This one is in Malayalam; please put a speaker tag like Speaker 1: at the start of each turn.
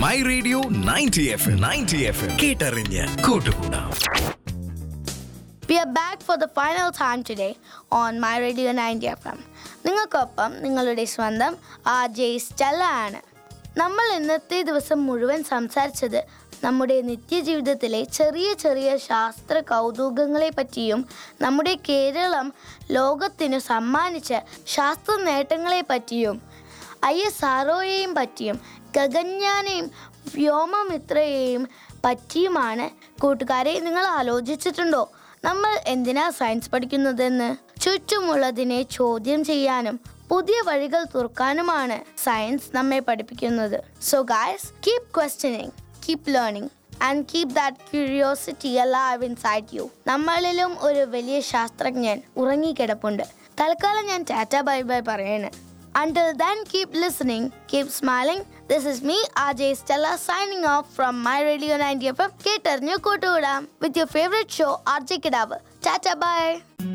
Speaker 1: My radio ninety F M ninety F M കേട്ടറിഞ്ഞ് കൂട്ടുകൂടാം
Speaker 2: we are back for the final time today on my radio ninety F M നിങ്ങൾക്കൊപ്പം നിങ്ങളുടെ സ്വന്തം ആർ ജെ സ്റ്റെല്ല ആണ് നമ്മൾ ഇന്നത്തെ ദിവസം മുഴുവൻ സംസാരിച്ചത് നമ്മുടെ നിത്യജീവിതത്തിലെ ചെറിയ ചെറിയ ശാസ്ത്ര കൗതുകങ്ങളെ പറ്റിയും നമ്മുടെ കേരളം ലോകത്തിന് സമ്മാനിച്ച ശാസ്ത്ര നേട്ടങ്ങളെ പറ്റിയും ഐ എസ് ആർഒയെയും പറ്റിയും ഗഗൻയാനെയും വ്യോമമിത്രയെയും പറ്റിയുമാണ് കൂട്ടുകാരെ നിങ്ങൾ ആലോചിച്ചിട്ടുണ്ടോ നമ്മൾ എന്തിനാ സയൻസ് പഠിക്കുന്നതെന്ന് ചുറ്റുമുള്ളതിനെ ചോദ്യം ചെയ്യാനും പുതിയ വഴികൾ തുറക്കാനുമാണ് സയൻസ് നമ്മെ പഠിപ്പിക്കുന്നത് so guys keep questioning keep learning and keep that curiosity alive inside you നമ്മളിലും ഒരു വലിയ ശാസ്ത്രജ്ഞൻ ഉറങ്ങിക്കിടപ്പുണ്ട് തൽക്കാലം ഞാൻ ടാറ്റ ബൈ ബൈ പറയാണ് Until then, keep listening, keep smiling. This is me, RJ Stella, signing off from My Radio 90 FM, Ketarnyu Koturam, with your favorite show, RJ Kadavar. Tata bye.